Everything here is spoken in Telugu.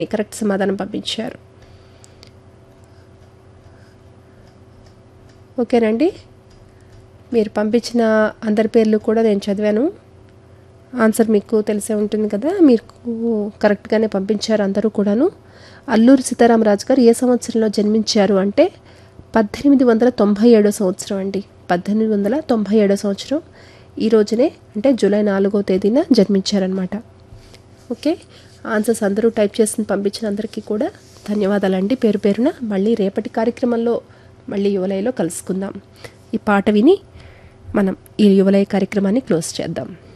కరెక్ట్ సమాధానం పంపించారు ఓకేనండి మీరు పంపించిన అందరి పేర్లు కూడా నేను చదివాను ఆన్సర్ మీకు తెలిసే ఉంటుంది కదా మీరు కరెక్ట్గానే పంపించారు అందరూ కూడాను అల్లూరి సీతారామరాజు గారు ఏ సంవత్సరంలో జన్మించారు అంటే పద్దెనిమిది వందల తొంభై ఏడో సంవత్సరం అండి పద్దెనిమిది వందల తొంభై ఏడో సంవత్సరం ఈ రోజునే అంటే జూలై నాలుగో తేదీన జన్మించారనమాట ఓకే ఆన్సర్స్ అందరూ టైప్ చేసి పంపించిన అందరికీ కూడా ధన్యవాదాలండి పేరు పేరున మళ్ళీ రేపటి కార్యక్రమంలో మళ్ళీ యువలయలో కలుసుకుందాం ఈ పాట విని మనం ఈ యువలయ కార్యక్రమాన్ని క్లోజ్ చేద్దాం